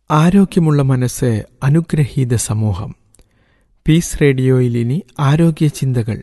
ആരോഗ്യമുള്ള മനസ്സ് അനുഗ്രഹീത സമൂഹം പീസ് റേഡിയോയിൽ ഇനി ആരോഗ്യ ചിന്തകൾ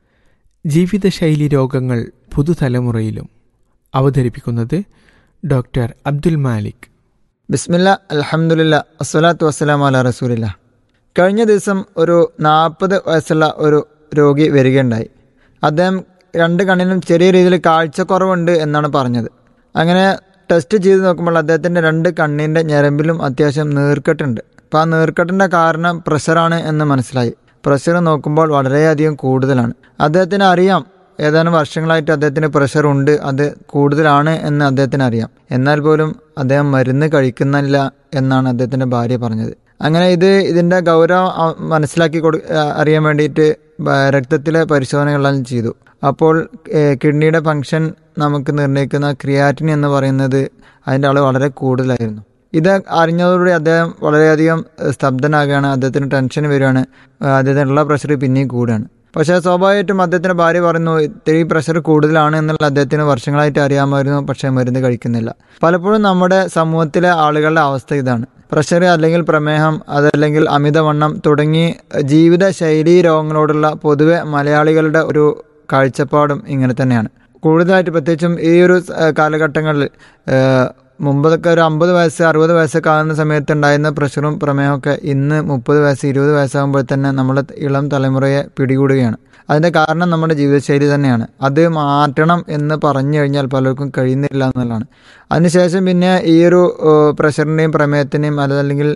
ജീവിതശൈലി രോഗങ്ങൾ പുതുതലമുറയിലും അവതരിപ്പിക്കുന്നത് ഡോക്ടർ അബ്ദുൽ മാലിക് ബിസ്മില്ല അൽഹംദുലില്ല അസ്സലാത്തു വസ്സലാം അല റസൂലില്ല കഴിഞ്ഞ ദിവസം ഒരു നാൽപ്പത് വയസ്സുള്ള ഒരു രോഗി വരികയുണ്ടായി അദ്ദേഹം രണ്ട് കണ്ണിനും ചെറിയ രീതിയിൽ കാഴ്ചക്കുറവുണ്ട് എന്നാണ് പറഞ്ഞത് അങ്ങനെ ടെസ്റ്റ് ചെയ്ത് നോക്കുമ്പോൾ അദ്ദേഹത്തിൻ്റെ രണ്ട് കണ്ണിൻ്റെ ഞരമ്പിലും അത്യാവശ്യം നീർക്കെട്ടുണ്ട് അപ്പോൾ ആ നീർക്കെട്ടിൻ്റെ കാരണം പ്രഷറാണ് എന്ന് മനസ്സിലായി പ്രഷർ നോക്കുമ്പോൾ വളരെയധികം കൂടുതലാണ് അദ്ദേഹത്തിന് അറിയാം ഏതാനും വർഷങ്ങളായിട്ട് അദ്ദേഹത്തിന് പ്രഷർ ഉണ്ട് അത് കൂടുതലാണ് എന്ന് അദ്ദേഹത്തിന് അറിയാം എന്നാൽ പോലും അദ്ദേഹം മരുന്ന് കഴിക്കുന്നില്ല എന്നാണ് അദ്ദേഹത്തിൻ്റെ ഭാര്യ പറഞ്ഞത് അങ്ങനെ ഇത് ഇതിൻ്റെ ഗൗരവം അ- മനസ്സിലാക്കി കൊടു ആ, അറിയാൻ വേണ്ടിയിട്ട് ബ- രക്തത്തിലെ പരിശോധനകളെല്ലാം ചെയ്തു അപ്പോൾ ഏഹ്, കിഡ്നിയുടെ ഫംഗ്ഷൻ നമുക്ക് നിർണ്ണയിക്കുന്ന ക്രിയാറ്റിൻ എന്ന് പറയുന്നത് അതിൻ്റെ അളവ് വളരെ കൂടുതലായിരുന്നു ഇത് അറിഞ്ഞതോടുകൂടി അദ്ദേഹം വളരെയധികം ഏഹ്, സ്തബ്ധനാകുകയാണ് അദ്ദേഹത്തിന് ടെൻഷൻ വരികയാണ് ഏഹ്, അദ്ദേഹത്തിനുള്ള പ്രഷർ പിന്നെയും കൂടുകയാണ് പക്ഷേ സ്വാഭാവികമായിട്ടും അദ്ദേഹത്തിന്റെ ഭാര്യ പറയുന്നു ഇത്തിരി പ്രഷർ കൂടുതലാണ് എന്നുള്ള അദ്ദേഹത്തിന് വർഷങ്ങളായിട്ട് അറിയാമായിരുന്നു പക്ഷേ മരുന്ന് കഴിക്കുന്നില്ല പലപ്പോഴും നമ്മുടെ സമൂഹത്തിലെ ആളുകളുടെ അവസ്ഥ ഇതാണ് പ്രഷർ അല്ലെങ്കിൽ പ്രമേഹം അതല്ലെങ്കിൽ അമിതവണ്ണം തുടങ്ങി ജീവിതശൈലീ രോഗങ്ങളോടുള്ള പൊതുവെ മലയാളികളുടെ ഒരു കാഴ്ചപ്പാടും ഇങ്ങനെ തന്നെയാണ് കൂടുതലായിട്ട് പ്രത്യേകിച്ചും ഈ ഒരു ഏഹ്, കാലഘട്ടങ്ങളിൽ ഏഹ്, മുമ്പതൊക്കെ ഒരു അമ്പത് വയസ്സ് അറുപത് വയസ്സൊക്കെ ആകുന്ന സമയത്ത് ഉണ്ടായിരുന്ന പ്രഷറും പ്രമേഹമൊക്കെ ഇന്ന് മുപ്പത് വയസ്സ് ഇരുപത് വയസ്സാകുമ്പോൾ തന്നെ നമ്മുടെ ഇളം തലമുറയെ പിടികൂടുകയാണ് അതിൻ്റെ കാരണം നമ്മുടെ ജീവിതശൈലി തന്നെയാണ് അത് മാറ്റണം എന്ന് പറഞ്ഞു കഴിഞ്ഞാൽ പലർക്കും കഴിയുന്നില്ല എന്നുള്ളതാണ് അതിനുശേഷം പിന്നെ ഈ ഒരു ഏഹ്, പ്രഷറിൻ്റെയും പ്രമേഹത്തിൻ്റെയും അതല്ലെങ്കിൽ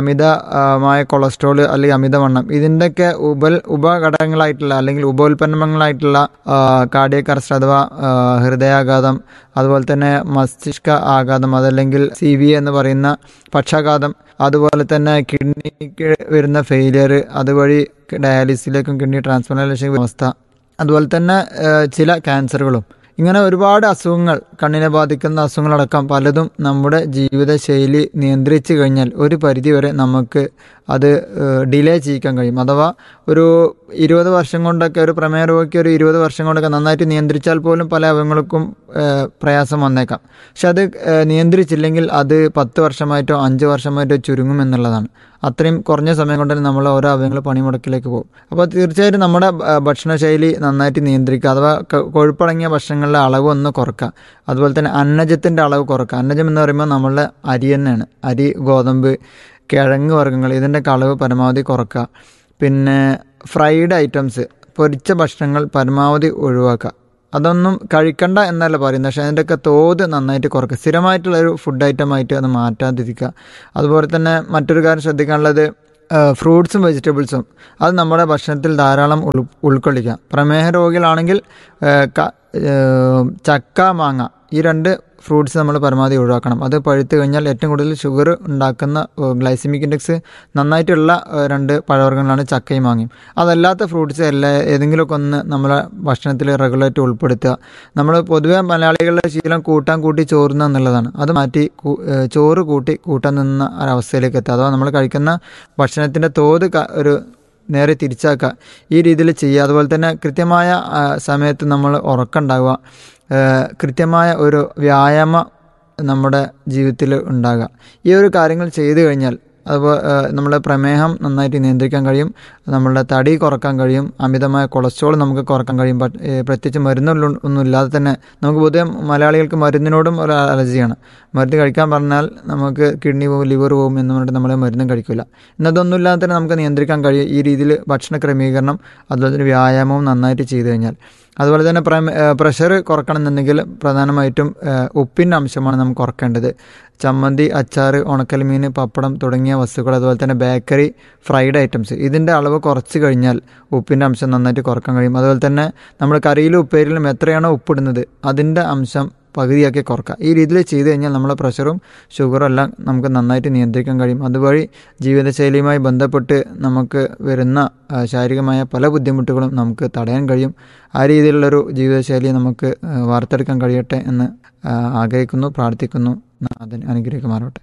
അമിതമായ കൊളസ്ട്രോൾ അല്ലെങ്കിൽ അമിതവണ്ണം ഇതിൻ്റെയൊക്കെ ഉപ ഉപഘടകങ്ങളായിട്ടുള്ള അല്ലെങ്കിൽ ഉപോൽപ്പന്നങ്ങളായിട്ടുള്ള കാർഡിയക് അറസ്റ്റ് അഥവാ ആ, ഹൃദയാഘാതം അതുപോലെ തന്നെ മസ്തിഷ്ക ആഘാതം അതല്ലെങ്കിൽ സി വി എന്ന് പറയുന്ന പക്ഷാഘാതം അതുപോലെ തന്നെ കിഡ്നിക്ക് വരുന്ന ഫെയിലിയർ അതുവഴി ഡയാലിസിലേക്കും കിഡ്നി ട്രാൻസ്പ്ലാന്റേഷൻ അവസ്ഥ അതുപോലെ തന്നെ ആ, ചില ക്യാൻസറുകളും ഇങ്ങനെ ഒരുപാട് അസുഖങ്ങൾ കണ്ണിനെ ബാധിക്കുന്ന അസുഖങ്ങളടക്കം പലതും നമ്മുടെ ജീവിതശൈലി നിയന്ത്രിച്ചു കഴിഞ്ഞാൽ ഒരു പരിധിവരെ നമുക്ക് അത് ഡിലേ ചെയ്യിക്കാൻ കഴിയും അഥവാ ഒരു ഇരുപത് വർഷം കൊണ്ടൊക്കെ ഒരു പ്രമേയ രോഗിക്ക് ഒരു ഇരുപത് വർഷം കൊണ്ടൊക്കെ നന്നായിട്ട് നിയന്ത്രിച്ചാൽ പോലും പല അവയവങ്ങൾക്കും ഏഹ്, പ്രയാസം വന്നേക്കാം പക്ഷെ അത് ഏഹ്, നിയന്ത്രിച്ചില്ലെങ്കിൽ അത് പത്ത് വർഷമായിട്ടോ അഞ്ച് വർഷമായിട്ടോ ചുരുങ്ങും എന്നുള്ളതാണ് അത്രയും കുറഞ്ഞ സമയം കൊണ്ട് തന്നെ നമ്മൾ ഓരോ അവയവങ്ങൾ പണിമുടക്കിലേക്ക് പോകും അപ്പോൾ തീർച്ചയായിട്ടും നമ്മുടെ ഭ- ഭക്ഷണശൈലി നന്നായിട്ട് നിയന്ത്രിക്കുക അഥവാ ക- കൊഴുപ്പടങ്ങിയ ഭക്ഷണങ്ങളുടെ അളവ് ഒന്ന് കുറക്കുക അതുപോലെ തന്നെ അന്നജത്തിൻ്റെ അളവ് കുറക്കുക അന്നജം എന്ന് പറയുമ്പോൾ നമ്മളുടെ അരി തന്നെയാണ് അരി ഗോതമ്പ് കിഴങ്ങ് വർഗ്ഗങ്ങൾ ഇതിൻ്റെ അളവ് പരമാവധി കുറക്കുക പിന്നെ ഫ്രൈഡ് ഐറ്റംസ് പൊരിച്ച ഭക്ഷണങ്ങൾ പരമാവധി ഒഴിവാക്കുക അതൊന്നും കഴിക്കണ്ട എന്നല്ല പറയുന്നത് പക്ഷേ അതിൻ്റെയൊക്കെ തോത് നന്നായിട്ട് കുറയ്ക്കുക സ്ഥിരമായിട്ടുള്ള ഒരു ഫുഡ് ഐറ്റമായിട്ട് അത് മാറ്റാതിരിക്കുക അതുപോലെ തന്നെ മറ്റൊരു കാര്യം ശ്രദ്ധിക്കാനുള്ളത് ഫ്രൂട്ട്സും വെജിറ്റബിൾസും അത് നമ്മുടെ ഭക്ഷണത്തിൽ ധാരാളം ഉൾ ഉൾക്കൊള്ളിക്കുക പ്രമേഹ രോഗികളാണെങ്കിൽ ഏഹ്, ക- ഏഹ്, ചക്ക മാങ്ങ ഈ രണ്ട് ഫ്രൂട്ട്സ് നമ്മൾ പരമാവധി ഒഴിവാക്കണം അത് പഴുത്ത് കഴിഞ്ഞാൽ ഏറ്റവും കൂടുതൽ ഷുഗർ ഉണ്ടാക്കുന്ന ഗ്ലൈസിമിക് ഇൻഡെക്സ് നന്നായിട്ടുള്ള ഏഹ്, രണ്ട് പഴവർഗ്ഗങ്ങളാണ് ചക്കയും മാങ്ങയും അതല്ലാത്ത ഫ്രൂട്ട്സ് എല്ലാ ഏതെങ്കിലുമൊക്കെ ഒന്ന് നമ്മളെ ഭക്ഷണത്തിൽ റെഗുലറായിട്ട് ഉൾപ്പെടുത്തുക നമ്മൾ പൊതുവെ മലയാളികളുടെ ശീലം കൂട്ടാൻ കൂട്ടി ചോറുന്ന എന്നുള്ളതാണ് അത് മാറ്റി കൂ- ഏഹ്, ചോറ് കൂട്ടി കൂട്ടാൻ നിന്ന ഒരവസ്ഥയിലേക്ക് എത്തുക അഥവാ നമ്മൾ കഴിക്കുന്ന ഭക്ഷണത്തിൻ്റെ തോത് ക- ഒരു നേരെ തിരിച്ചാക്കുക ഈ രീതിയിൽ ചെയ്യുക അതുപോലെ തന്നെ കൃത്യമായ ആ, സമയത്ത് നമ്മൾ ഉറക്കമുണ്ടാവുക ഏഹ്, കൃത്യമായ ഒരു വ്യായാമം നമ്മുടെ ജീവിതത്തിൽ ഉണ്ടാകുക ഈ ഒരു കാര്യങ്ങൾ ചെയ്തു കഴിഞ്ഞാൽ അതുപോലെ നമ്മുടെ പ്രമേഹം നന്നായിട്ട് നിയന്ത്രിക്കാൻ കഴിയും നമ്മളുടെ തടി കുറക്കാൻ കഴിയും അമിതമായ കൊളസ്ട്രോൾ നമുക്ക് കുറക്കാൻ കഴിയും ബട്ട് ഏഹ്, പ്രത്യേകിച്ച് മരുന്നുള്ള ഒന്നും ഇല്ലാതെ തന്നെ നമുക്ക് പൊതുവെ മലയാളികൾക്ക് മരുന്നിനോടും ഒരു അലർജിയാണ് മരുന്ന് കഴിക്കാൻ പറഞ്ഞാൽ നമുക്ക് കിഡ്നി പോകും ലിവർ പോകും എന്ന് പറഞ്ഞിട്ട് നമ്മൾ മരുന്നും കഴിക്കില്ല എന്നതൊന്നും ഇല്ലാതെ തന്നെ നമുക്ക് നിയന്ത്രിക്കാൻ കഴിയും ഈ രീതിയിൽ ഭക്ഷണ ക്രമീകരണം അതുപോലെ തന്നെ വ്യായാമവും നന്നായിട്ട് ചെയ്തു കഴിഞ്ഞാൽ അതുപോലെ തന്നെ പ്രഷർ കുറക്കണമെന്നുണ്ടെങ്കിൽ പ്രധാനമായിട്ടും ഏഹ്, ഉപ്പിൻ്റെ അംശമാണ് നമുക്ക് കുറക്കേണ്ടത് ചമ്മന്തി അച്ചാർ ഉണക്കൽ മീൻ പപ്പടം തുടങ്ങിയ വസ്തുക്കൾ അതുപോലെ തന്നെ ബേക്കറി ഫ്രൈഡ് ഐറ്റംസ് ഇതിൻ്റെ അളവ് കുറച്ച് കഴിഞ്ഞാൽ ഉപ്പിൻ്റെ അംശം നന്നായിട്ട് കുറക്കാൻ കഴിയും അതുപോലെ തന്നെ നമ്മൾ കറിയിലും ഉപ്പേരിയിലും എത്രയാണോ ഉപ്പിടുന്നത് അതിൻ്റെ അംശം പകുതിയാക്കി കുറക്കുക ഈ രീതിയിൽ ചെയ്തു കഴിഞ്ഞാൽ നമ്മളെ പ്രഷറും ഷുഗറും എല്ലാം നമുക്ക് നന്നായിട്ട് നിയന്ത്രിക്കാൻ കഴിയും അതുവഴി ജീവിതശൈലിയുമായി ബന്ധപ്പെട്ട് നമുക്ക് വരുന്ന ആ, ശാരീരികമായ പല ബുദ്ധിമുട്ടുകളും നമുക്ക് തടയാൻ കഴിയും ആ രീതിയിലുള്ളൊരു ജീവിതശൈലി നമുക്ക് ആ, വാർത്തെടുക്കാൻ കഴിയട്ടെ എന്ന് ആ, ആഗ്രഹിക്കുന്നു പ്രാർത്ഥിക്കുന്നു അതിന് അനുഗ്രഹിക്കുമാറോട്ടെ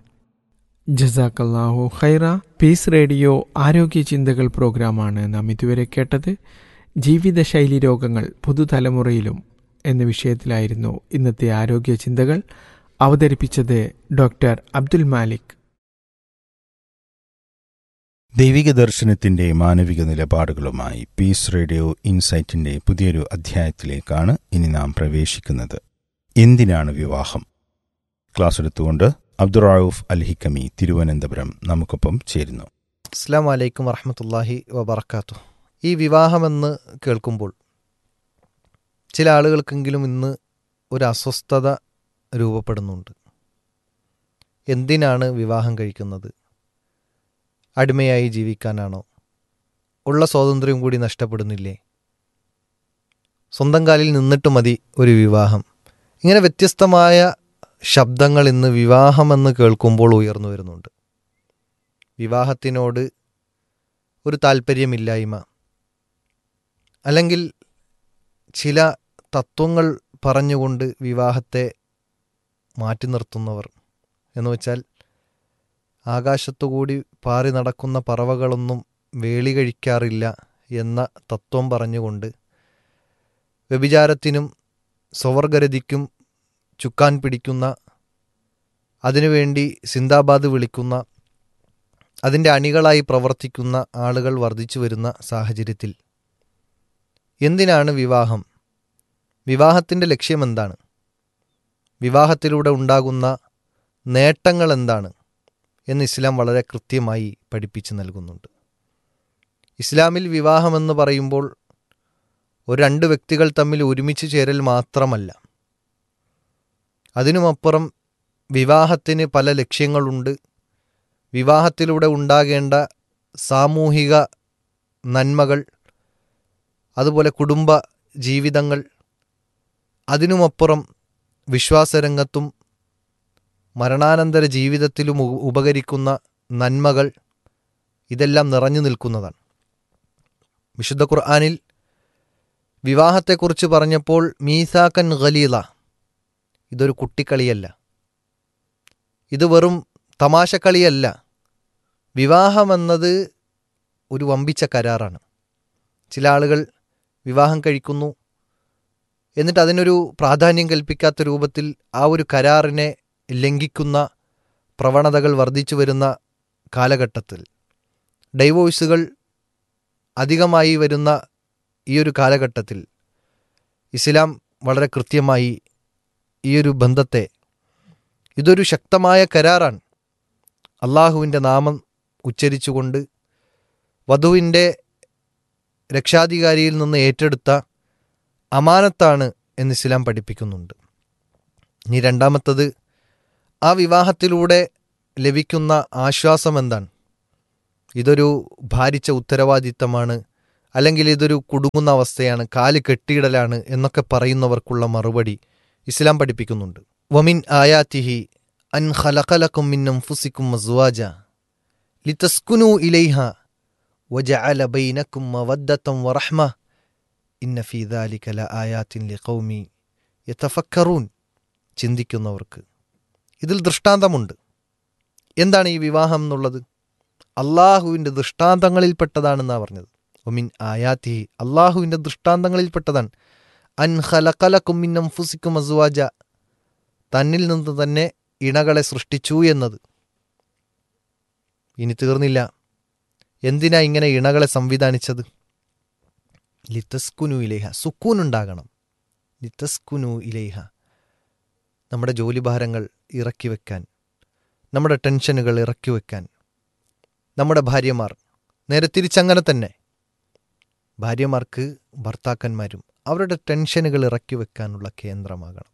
ജസാക്കല്ലാഹു ഖൈറ പീസ് റേഡിയോ ആരോഗ്യ ചിന്തകൾ പ്രോഗ്രാമാണ് നാം ഇതുവരെ കേട്ടത് ജീവിതശൈലി രോഗങ്ങൾ പുതുതലമുറയിലും എന്ന വിഷയത്തിലായിരുന്നു ഇന്നത്തെ ആരോഗ്യ ചിന്തകൾ അവതരിപ്പിച്ചത് ഡോക്ടർ അബ്ദുൽ മാലിക് ദൈവിക ദർശനത്തിന്റെ മാനവിക നിലപാടുകളുമായി പീസ് റേഡിയോ ഇൻസൈറ്റിന്റെ പുതിയൊരു അധ്യായത്തിലേക്കാണ് ഇനി നാം പ്രവേശിക്കുന്നത് എന്തിനാണ് വിവാഹം ക്ലാസ് എടുത്തുകൊണ്ട് അബ്ദുറാവുഫ് അൽഹിക്കമി തിരുവനന്തപുരം നമുക്കൊപ്പം ചേരുന്നു അസ്സാം വലൈക്കും വറഹമത്തല്ലാഹി വബർക്കാത്തു ഈ വിവാഹമെന്ന് കേൾക്കുമ്പോൾ ചില ആളുകൾക്കെങ്കിലും ഇന്ന് ഒരു അസ്വസ്ഥത രൂപപ്പെടുന്നുണ്ട് എന്തിനാണ് വിവാഹം കഴിക്കുന്നത് അടിമയായി ജീവിക്കാനാണോ ഉള്ള സ്വാതന്ത്ര്യം കൂടി നഷ്ടപ്പെടുന്നില്ലേ സ്വന്തം കാലിൽ നിന്നിട്ട് മതി ഒരു വിവാഹം ഇങ്ങനെ വ്യത്യസ്തമായ ശബ്ദങ്ങൾ ഇന്ന് വിവാഹമെന്ന് കേൾക്കുമ്പോൾ ഉയർന്നു വരുന്നുണ്ട് വിവാഹത്തിനോട് ഒരു താല്പര്യമില്ലായ്മ അല്ലെങ്കിൽ ചില തത്വങ്ങൾ പറഞ്ഞുകൊണ്ട് വിവാഹത്തെ മാറ്റി നിർത്തുന്നവർ എന്ന് വെച്ചാൽ ആകാശത്തുകൂടി പാറി നടക്കുന്ന പറവകളൊന്നും വേളി കഴിക്കാറില്ല എന്ന തത്വം പറഞ്ഞുകൊണ്ട് വ്യഭിചാരത്തിനും സ്വവർഗരതിക്കും ചുക്കാൻ പിടിക്കുന്ന അതിനുവേണ്ടി സിന്ദാബാദ് വിളിക്കുന്ന അതിൻ്റെ അണികളായി പ്രവർത്തിക്കുന്ന ആളുകൾ വർദ്ധിച്ചു വരുന്ന സാഹചര്യത്തിൽ എന്തിനാണ് വിവാഹം വിവാഹത്തിൻ്റെ ലക്ഷ്യമെന്താണ് വിവാഹത്തിലൂടെ ഉണ്ടാകുന്ന നേട്ടങ്ങൾ എന്താണ് എന്ന് ഇസ്ലാം വളരെ കൃത്യമായി പഠിപ്പിച്ചു നൽകുന്നുണ്ട് ഇസ്ലാമിൽ വിവാഹമെന്ന് പറയുമ്പോൾ ഒരു രണ്ട് വ്യക്തികൾ തമ്മിൽ ഒരുമിച്ച് ചേരൽ മാത്രമല്ല അതിനുമപ്പുറം വിവാഹത്തിന് പല ലക്ഷ്യങ്ങളുണ്ട് വിവാഹത്തിലൂടെ ഉണ്ടാകേണ്ട സാമൂഹിക നന്മകൾ അതുപോലെ കുടുംബ ജീവിതങ്ങൾ അതിനുമപ്പുറം വിശ്വാസരംഗത്തും മരണാനന്തര ജീവിതത്തിലും ഉ- ഉപകരിക്കുന്ന നന്മകൾ ഇതെല്ലാം നിറഞ്ഞു നിൽക്കുന്നതാണ് വിശുദ്ധ ഖുർആാനിൽ വിവാഹത്തെക്കുറിച്ച് പറഞ്ഞപ്പോൾ മീസാക്കൻ ഖലീല ഇതൊരു കുട്ടിക്കളിയല്ല ഇത് വെറും തമാശക്കളിയല്ല വിവാഹമെന്നത് ഒരു വമ്പിച്ച കരാറാണ് ചില ആളുകൾ വിവാഹം കഴിക്കുന്നു എന്നിട്ട് അതിനൊരു പ്രാധാന്യം കൽപ്പിക്കാത്ത രൂപത്തിൽ ആ ഒരു കരാറിനെ ലംഘിക്കുന്ന പ്രവണതകൾ വർദ്ധിച്ചു വരുന്ന കാലഘട്ടത്തിൽ ഡൈവോഴ്സുകൾ അധികമായി വരുന്ന ഈ ഒരു കാലഘട്ടത്തിൽ ഇസ്ലാം വളരെ കൃത്യമായി ഈ ഒരു ബന്ധത്തെ ഇതൊരു ശക്തമായ കരാറാണ് അള്ളാഹുവിൻ്റെ നാമം ഉച്ചരിച്ചുകൊണ്ട് വധുവിൻ്റെ രക്ഷാധികാരിയിൽ നിന്ന് ഏറ്റെടുത്ത അമാനത്താണ് എന്ന് ഇസ്ലാം പഠിപ്പിക്കുന്നുണ്ട് ഇനി രണ്ടാമത്തത് ആ വിവാഹത്തിലൂടെ ലഭിക്കുന്ന ആശ്വാസം എന്താണ് ഇതൊരു ഭാരിച്ച ഉത്തരവാദിത്തമാണ് അല്ലെങ്കിൽ ഇതൊരു കുടുങ്ങുന്ന അവസ്ഥയാണ് കാല് കെട്ടിയിടലാണ് എന്നൊക്കെ പറയുന്നവർക്കുള്ള മറുപടി ഇസ്ലാം പഠിപ്പിക്കുന്നുണ്ട് വമിൻ ആയാത്തിഹി അൻ ഖലഖലക്കും മിന്നും ഫുസിക്കും മസ്വാജ ലിതസ്കുനു ഇലൈഹ വജഅല ബൈനക്കും മവദ്ദത്തം വറഹ്മ ഇന്ന ഫീ ദാലിക ലആയാത്തിൻ ലിഖൗമി യതഫക്കറൂൻ ചിന്തിക്കുന്നവർക്ക് ഇതിൽ ദൃഷ്ടാന്തമുണ്ട് എന്താണ് ഈ വിവാഹം എന്നുള്ളത് അള്ളാഹുവിൻ്റെ ദൃഷ്ടാന്തങ്ങളിൽപ്പെട്ടതാണെന്നാണ് പറഞ്ഞത് ഒമിൻ ആയാത്തി അള്ളാഹുവിൻ്റെ ദൃഷ്ടാന്തങ്ങളിൽപ്പെട്ടതാണ് അൻ ഖലഖലക്കും മിന്നം ഫുസിക്കും അസുവാജ തന്നിൽ നിന്ന് തന്നെ ഇണകളെ സൃഷ്ടിച്ചു എന്നത് ഇനി തീർന്നില്ല എന്തിനാ ഇങ്ങനെ ഇണകളെ സംവിധാനിച്ചത് ലിത്തസ്കുനു ഇലേഹ സുക്കൂൻ ഉണ്ടാകണം ലിത്തസ്കുനു ഇലേഹ നമ്മുടെ ജോലിഭാരങ്ങൾ ഇറക്കി വെക്കാൻ നമ്മുടെ ടെൻഷനുകൾ ഇറക്കി വെക്കാൻ നമ്മുടെ ഭാര്യമാർ നേരെ തിരിച്ചങ്ങനെ തന്നെ ഭാര്യമാർക്ക് ഭർത്താക്കന്മാരും അവരുടെ ടെൻഷനുകൾ ഇറക്കി വെക്കാനുള്ള കേന്ദ്രമാകണം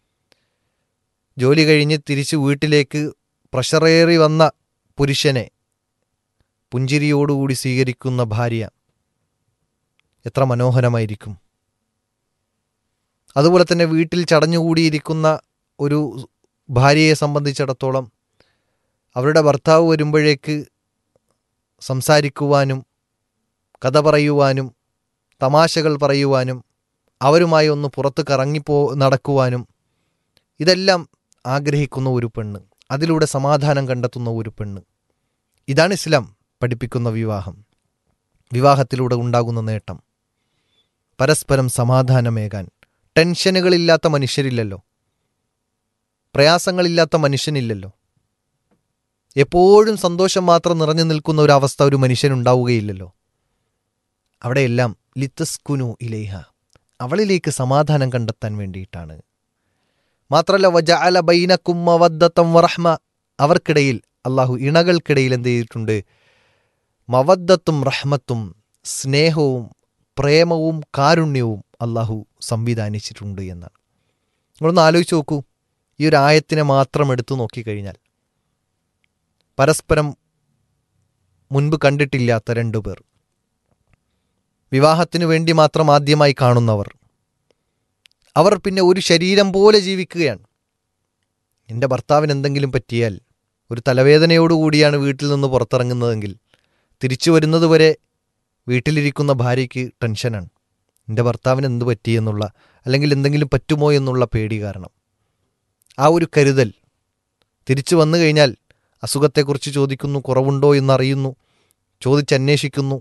ജോലി കഴിഞ്ഞ് തിരിച്ച് വീട്ടിലേക്ക് പ്രഷറേറി വന്ന പുരുഷനെ പുഞ്ചിരിയോടുകൂടി സ്വീകരിക്കുന്ന ഭാര്യ എത്ര മനോഹരമായിരിക്കും അതുപോലെ തന്നെ വീട്ടിൽ ചടഞ്ഞുകൂടിയിരിക്കുന്ന ഒരു ഭാര്യയെ സംബന്ധിച്ചിടത്തോളം അവരുടെ ഭർത്താവ് വരുമ്പോഴേക്ക് സംസാരിക്കുവാനും കഥ പറയുവാനും തമാശകൾ പറയുവാനും അവരുമായി ഒന്ന് പുറത്ത് കറങ്ങിപ്പോ നടക്കുവാനും ഇതെല്ലാം ആഗ്രഹിക്കുന്ന ഒരു പെണ്ണ് അതിലൂടെ സമാധാനം കണ്ടെത്തുന്ന ഒരു പെണ്ണ് ഇതാണ് ഇസ്ലാം പഠിപ്പിക്കുന്ന വിവാഹം വിവാഹത്തിലൂടെ ഉണ്ടാകുന്ന നേട്ടം പരസ്പരം സമാധാനമേകാൻ ടെൻഷനുകളില്ലാത്ത മനുഷ്യരില്ലല്ലോ പ്രയാസങ്ങളില്ലാത്ത മനുഷ്യനില്ലല്ലോ എപ്പോഴും സന്തോഷം മാത്രം നിറഞ്ഞു നിൽക്കുന്ന ഒരു അവസ്ഥ ഒരു മനുഷ്യനുണ്ടാവുകയില്ലല്ലോ അവിടെയെല്ലാം ലിത്തസ്കുനു ഇലേഹ അവളിലേക്ക് സമാധാനം കണ്ടെത്താൻ വേണ്ടിയിട്ടാണ് മാത്രമല്ല വജഅല ബൈനക്കും മവദ്ദത്തം വറഹ്മ അവർക്കിടയിൽ അള്ളാഹു ഇണകൾക്കിടയിൽ എന്ത് ചെയ്തിട്ടുണ്ട് മവദ്ദത്തും റഹ്മത്തും സ്നേഹവും പ്രേമവും കാരുണ്യവും അള്ളാഹു സംവിധാനിച്ചിട്ടുണ്ട് എന്നാണ് നിങ്ങളൊന്ന് ആലോചിച്ച് നോക്കൂ ഈ ഒരു ആയത്തിനെ മാത്രം എടുത്തു നോക്കിക്കഴിഞ്ഞാൽ പരസ്പരം മുൻപ് കണ്ടിട്ടില്ലാത്ത രണ്ടു പേർ വിവാഹത്തിനു വേണ്ടി മാത്രം ആദ്യമായി കാണുന്നവർ അവർ പിന്നെ ഒരു ശരീരം പോലെ ജീവിക്കുകയാണ് എൻ്റെ ഭർത്താവിന് എന്തെങ്കിലും പറ്റിയാൽ ഒരു തലവേദനയോടുകൂടിയാണ് വീട്ടിൽ നിന്ന് പുറത്തിറങ്ങുന്നതെങ്കിൽ തിരിച്ചു വരുന്നതുവരെ വീട്ടിലിരിക്കുന്ന ഭാര്യയ്ക്ക് ടെൻഷനാണ് എൻ്റെ ഭർത്താവിന് എന്ത് പറ്റിയെന്നുള്ള അല്ലെങ്കിൽ എന്തെങ്കിലും പറ്റുമോ എന്നുള്ള പേടി കാരണം ആ ഒരു കരുതൽ തിരിച്ചു വന്നു കഴിഞ്ഞാൽ അസുഖത്തെക്കുറിച്ച് ചോദിക്കുന്നു കുറവുണ്ടോ എന്നറിയുന്നു ചോദിച്ചന്വേഷിക്കുന്നു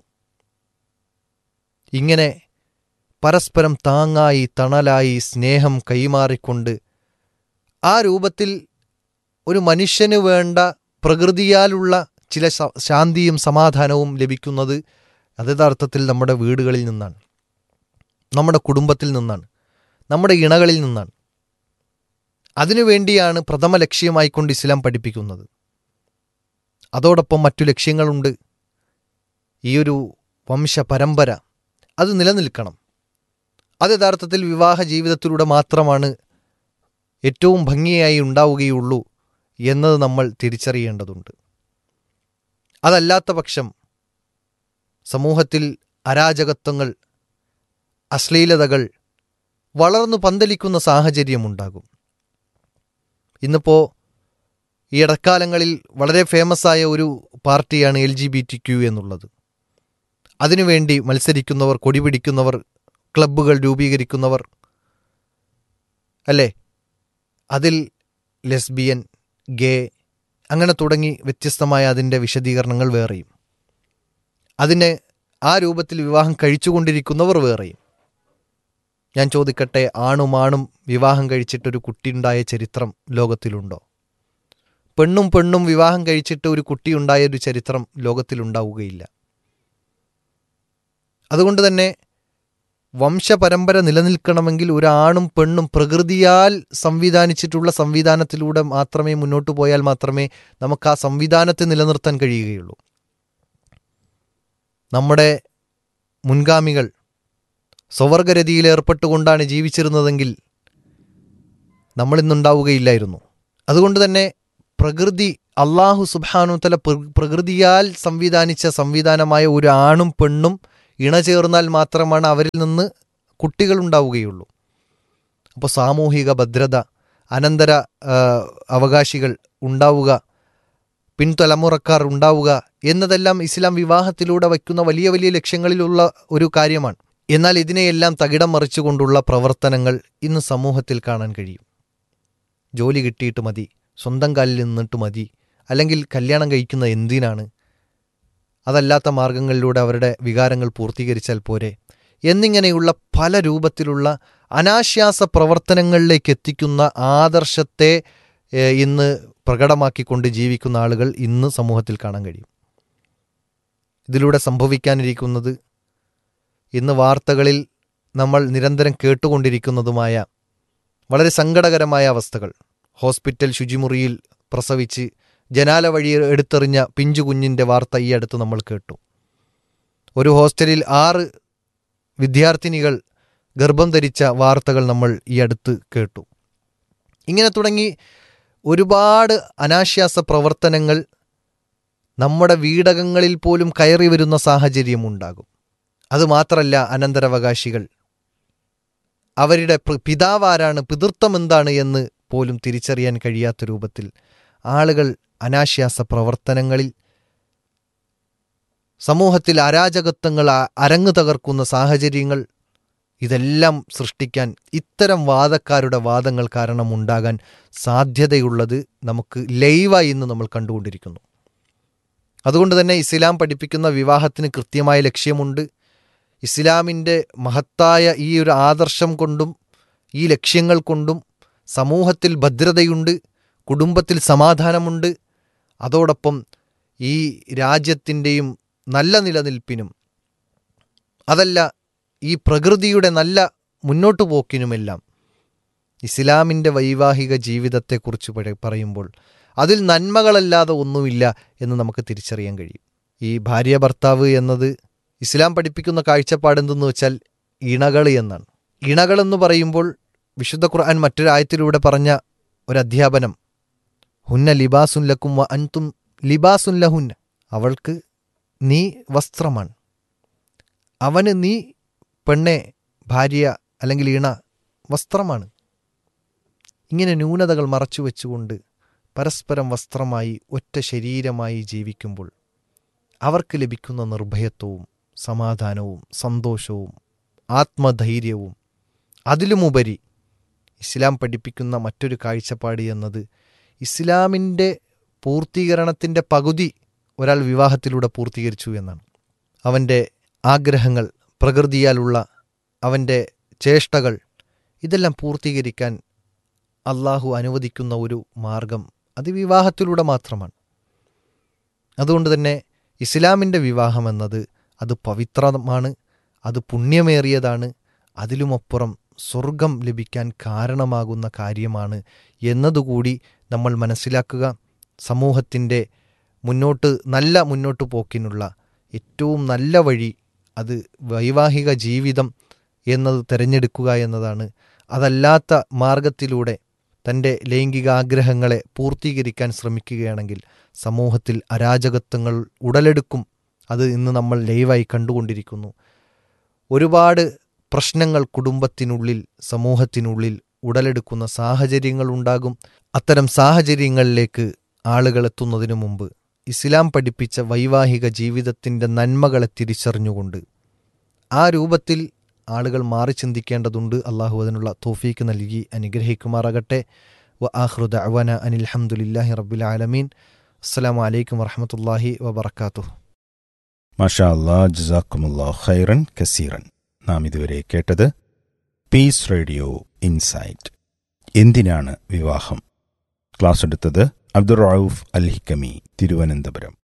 ഇങ്ങനെ പരസ്പരം താങ്ങായി തണലായി സ്നേഹം കൈമാറിക്കൊണ്ട് ആ രൂപത്തിൽ ഒരു മനുഷ്യന് വേണ്ട പ്രകൃതിയാലുള്ള ചില ശ- ശാന്തിയും സമാധാനവും ലഭിക്കുന്നത് അത് യഥാർത്ഥത്തിൽ നമ്മുടെ വീടുകളിൽ നിന്നാണ് നമ്മുടെ കുടുംബത്തിൽ നിന്നാണ് നമ്മുടെ ഇണകളിൽ നിന്നാണ് അതിനുവേണ്ടിയാണ് പ്രഥമ ലക്ഷ്യമായിക്കൊണ്ട് ഇസ്ലാം പഠിപ്പിക്കുന്നത് അതോടൊപ്പം മറ്റു ലക്ഷ്യങ്ങളുണ്ട് ഈ ഒരു വംശ പരമ്പര അത് നിലനിൽക്കണം അത് യഥാർത്ഥത്തിൽ വിവാഹ ജീവിതത്തിലൂടെ മാത്രമാണ് ഏറ്റവും ഭംഗിയായി ഉണ്ടാവുകയുള്ളൂ എന്നത് നമ്മൾ തിരിച്ചറിയേണ്ടതുണ്ട് അതല്ലാത്ത പക്ഷം സമൂഹത്തിൽ അരാജകത്വങ്ങൾ അശ്ലീലതകൾ വളർന്നു പന്തലിക്കുന്ന സാഹചര്യമുണ്ടാകും ഇന്നിപ്പോൾ ഈ ഇടക്കാലങ്ങളിൽ വളരെ ഫേമസ് ആയ ഒരു പാർട്ടിയാണ് L G B T Q എന്നുള്ളത് അതിനുവേണ്ടി മത്സരിക്കുന്നവർ കൊടിപിടിക്കുന്നവർ ക്ലബ്ബുകൾ രൂപീകരിക്കുന്നവർ അല്ലേ അതിൽ ലെസ്ബിയൻ ഗേ അങ്ങനെ തുടങ്ങി വ്യത്യസ്തമായ അതിൻ്റെ വിശദീകരണങ്ങൾ വേറെയും അതിനെ ആ രൂപത്തിൽ വിവാഹം കഴിച്ചുകൊണ്ടിരിക്കുന്നവർ വേറെയും ഞാൻ ചോദിക്കട്ടെ ആണും ആണും വിവാഹം കഴിച്ചിട്ടൊരു കുട്ടിയുണ്ടായ ചരിത്രം ലോകത്തിലുണ്ടോ പെണ്ണും പെണ്ണും വിവാഹം കഴിച്ചിട്ട് ഒരു കുട്ടിയുണ്ടായ ഒരു ചരിത്രം ലോകത്തിലുണ്ടാവുകയില്ല അതുകൊണ്ട് തന്നെ വംശപരമ്പര നിലനിൽക്കണമെങ്കിൽ ഒരാണും പെണ്ണും പ്രകൃതിയാൽ സംവിധാനിച്ചിട്ടുള്ള സംവിധാനത്തിലൂടെ മാത്രമേ മുന്നോട്ട് പോയാൽ മാത്രമേ നമുക്ക് ആ സംവിധാനത്തെ നിലനിർത്താൻ കഴിയുകയുള്ളൂ നമ്മുടെ മുൻഗാമികൾ സ്വവർഗരതിയിൽ ഏർപ്പെട്ടുകൊണ്ടാണ് ജീവിച്ചിരുന്നതെങ്കിൽ നമ്മളിന്നുണ്ടാവുകയില്ലായിരുന്നു അതുകൊണ്ട് തന്നെ പ്രകൃതി അള്ളാഹു സുബാനു തല പ്രകൃതിയാൽ സംവിധാനിച്ച സംവിധാനമായ ഒരു ആണും പെണ്ണും ഇണചേർന്നാൽ മാത്രമാണ് അവരിൽ നിന്ന് കുട്ടികൾ ഉണ്ടാവുകയുള്ളൂ അപ്പോൾ സാമൂഹിക ഭദ്രത അനന്തര ആ, അവകാശികൾ ഉണ്ടാവുക പിൻതലമുറക്കാർ ഉണ്ടാവുക എന്നതെല്ലാം ഇസ്ലാം വിവാഹത്തിലൂടെ വയ്ക്കുന്ന വലിയ വലിയ ലക്ഷ്യങ്ങളിലുള്ള ഒരു കാര്യമാണ് എന്നാൽ ഇതിനെയെല്ലാം തകിടം മറിച്ചുകൊണ്ടുള്ള പ്രവർത്തനങ്ങൾ ഇന്ന് സമൂഹത്തിൽ കാണാൻ കഴിയും ജോലി കിട്ടിയിട്ട് മതി സ്വന്തം കാലിൽ നിന്നിട്ട് മതി അല്ലെങ്കിൽ കല്യാണം കഴിക്കുന്ന എന്തിനാണ് അതല്ലാത്ത മാർഗങ്ങളിലൂടെ അവരുടെ വികാരങ്ങൾ പൂർത്തീകരിച്ചാൽ പോരെ എന്നിങ്ങനെയുള്ള പല രൂപത്തിലുള്ള അനാശ്വാസ പ്രവർത്തനങ്ങളിലേക്ക് എത്തിക്കുന്ന ആദർശത്തെ ഏഹ്, ഇന്ന് പ്രകടമാക്കിക്കൊണ്ട് ജീവിക്കുന്ന ആളുകൾ ഇന്ന് സമൂഹത്തിൽ കാണാൻ കഴിയും ഇതിലൂടെ സംഭവിക്കാനിരിക്കുന്നത് ഇന്ന് വാർത്തകളിൽ നമ്മൾ നിരന്തരം കേട്ടുകൊണ്ടിരിക്കുന്നതുമായ വളരെ സങ്കടകരമായ അവസ്ഥകൾ ഹോസ്പിറ്റൽ ശുചിമുറിയിൽ പ്രസവിച്ച് ജനാല വഴി എടുത്തെറിഞ്ഞ പിഞ്ചു കുഞ്ഞിൻ്റെ വാർത്ത ഈ അടുത്ത് നമ്മൾ കേട്ടു ഒരു ഹോസ്റ്റലിൽ ആറ് വിദ്യാർത്ഥിനികൾ ഗർഭം ധരിച്ച വാർത്തകൾ നമ്മൾ ഈ അടുത്ത് കേട്ടു ഇങ്ങനെ തുടങ്ങി ഒരുപാട് അനാശ്വാസ പ്രവർത്തനങ്ങൾ നമ്മുടെ വീടകങ്ങളിൽ പോലും കയറി വരുന്ന സാഹചര്യമുണ്ടാകും അതുമാത്രമല്ല അനന്തരാവകാശികൾ അവരുടെ പ്ര- പിതാവാരാണ് പിതൃത്വം എന്താണ് എന്ന് പോലും തിരിച്ചറിയാൻ കഴിയാത്ത രൂപത്തിൽ ആളുകൾ അനാശ്വാസ പ്രവർത്തനങ്ങളിൽ സമൂഹത്തിൽ അരാജകത്വങ്ങൾ അ- അരങ്ങു തകർക്കുന്ന സാഹചര്യങ്ങൾ ഇതെല്ലാം സൃഷ്ടിക്കാൻ ഇത്തരം വാദക്കാരുടെ വാദങ്ങൾ കാരണം ഉണ്ടാകാൻ സാധ്യതയുള്ളത് നമുക്ക് ലൈവായി ഇന്ന് നമ്മൾ കണ്ടുകൊണ്ടിരിക്കുന്നു അതുകൊണ്ട് തന്നെ ഇസ്ലാം പഠിപ്പിക്കുന്ന വിവാഹത്തിന് കൃത്യമായ ലക്ഷ്യമുണ്ട് ഇസ്ലാമിൻ്റെ മഹത്തായ ഈ ഒരു ആദർശം കൊണ്ടും ഈ ലക്ഷ്യങ്ങൾ കൊണ്ടും സമൂഹത്തിൽ ഭദ്രതയുണ്ട് കുടുംബത്തിൽ സമാധാനമുണ്ട് അതോടൊപ്പം ഈ രാജ്യത്തിൻ്റെയും നല്ല നിലനിൽപ്പിനും അതല്ല ഈ പ്രകൃതിയുടെ നല്ല മുന്നോട്ടു പോക്കിനുമെല്ലാം ഇസ്ലാമിൻ്റെ വൈവാഹിക ജീവിതത്തെക്കുറിച്ച് പഴ- പറയുമ്പോൾ അതിൽ നന്മകളല്ലാതെ ഒന്നുമില്ല എന്ന് നമുക്ക് തിരിച്ചറിയാൻ കഴിയും ഈ ഭാര്യ ഭർത്താവ് എന്നത് ഇസ്ലാം പഠിപ്പിക്കുന്ന കാഴ്ചപ്പാട് എന്തെന്ന് വെച്ചാൽ ഇണകൾ എന്നാണ് ഇണകൾ എന്ന് പറയുമ്പോൾ വിശുദ്ധ ഖുർആൻ മറ്റൊരായത്തിലൂടെ പറഞ്ഞ ഒരു അധ്യാപനം ഹുന്ന ലിബാസുൻ ലക്കും വ അൻതും ലിബാസുൻ ലഹുന്ന അവൾക്ക് നീ വസ്ത്രമാണ് അവന് നീ പെണ്ണെ ഭാര്യ അല്ലെങ്കിൽ ഇണ വസ്ത്രമാണ് ഇങ്ങനെ ന്യൂനതകൾ മറച്ചു വെച്ചുകൊണ്ട് പരസ്പരം വസ്ത്രമായി ഒറ്റ ശരീരമായി ജീവിക്കുമ്പോൾ അവർക്ക് ലഭിക്കുന്ന നിർഭയത്വവും സമാധാനവും സന്തോഷവും ആത്മധൈര്യവും അതിലുമുപരി ഇസ്ലാം പഠിപ്പിക്കുന്ന മറ്റൊരു കാഴ്ചപ്പാട് എന്നത് ഇസ്ലാമിൻ്റെ പൂർത്തീകരണത്തിൻ്റെ പകുതി ഒരാൾ വിവാഹത്തിലൂടെ പൂർത്തീകരിച്ചു എന്നാണ് അവൻ്റെ ആഗ്രഹങ്ങൾ പ്രകൃതിയാലുള്ള അവൻ്റെ ചേഷ്ടകൾ ഇതെല്ലാം പൂർത്തീകരിക്കാൻ അള്ളാഹു അനുവദിക്കുന്ന ഒരു മാർഗം അത് വിവാഹത്തിലൂടെ മാത്രമാണ് അതുകൊണ്ട് തന്നെ ഇസ്ലാമിൻ്റെ വിവാഹം എന്നത് അത് പവിത്രമാണ് അത് പുണ്യമേറിയതാണ് അതിലുമപ്പുറം സ്വർഗം ലഭിക്കാൻ കാരണമാകുന്ന കാര്യമാണ് എന്നതുകൂടി നമ്മൾ മനസ്സിലാക്കുക സമൂഹത്തിൻ്റെ മുന്നോട്ട് നല്ല മുന്നോട്ട് പോക്കിനുള്ള ഏറ്റവും നല്ല വഴി അത് വൈവാഹിക ജീവിതം എന്നത് തിരഞ്ഞെടുക്കുക എന്നതാണ് അതല്ലാത്ത മാർഗത്തിലൂടെ തൻ്റെ ലൈംഗിക ആഗ്രഹങ്ങളെ പൂർത്തീകരിക്കാൻ ശ്രമിക്കുകയാണെങ്കിൽ സമൂഹത്തിൽ അരാജകത്വങ്ങൾ ഉടലെടുക്കും അത് ഇന്ന് നമ്മൾ ലൈവായി കണ്ടുകൊണ്ടിരിക്കുന്നു ഒരുപാട് പ്രശ്നങ്ങൾ കുടുംബത്തിനുള്ളിൽ സമൂഹത്തിനുള്ളിൽ ഉടലെടുക്കുന്ന സാഹചര്യങ്ങൾ ഉണ്ടാകും അത്തരം സാഹചര്യങ്ങളിലേക്ക് ആളുകൾ എത്തുന്നതിനു മുമ്പ് ഇസ്ലാം പഠിപ്പിച്ച വൈവാഹിക ജീവിതത്തിൻ്റെ നന്മകളെ തിരിച്ചറിഞ്ഞുകൊണ്ട് ആ രൂപത്തിൽ ആളുകൾ മാറി ചിന്തിക്കേണ്ടതുണ്ട് അള്ളാഹു അതിനുള്ള തോഫീക്ക് നൽകി അനുഗ്രഹിക്കുമാറാകട്ടെ വ ആഹ്റുദ അവന അനിൽ ഹംദുലില്ലാഹി റബ്ബിൽ ആലമീൻ അസ്സാം വലൈക്കും വറഹമത്തല്ലാഹി വബർക്കാത്തു മാഷാ അല്ലാ ജസാക്കുമുല്ലാ ഖൈറൻ കസീറൻ നാം ഇതുവരെ കേട്ടത് പീസ് റേഡിയോ ഇൻസൈറ്റ് എന്തിനാണ് വിവാഹം ക്ലാസ് എടുത്തത് അബ്ദുർ റൌഫ് അൽ ഹിക്കമി തിരുവനന്തപുരം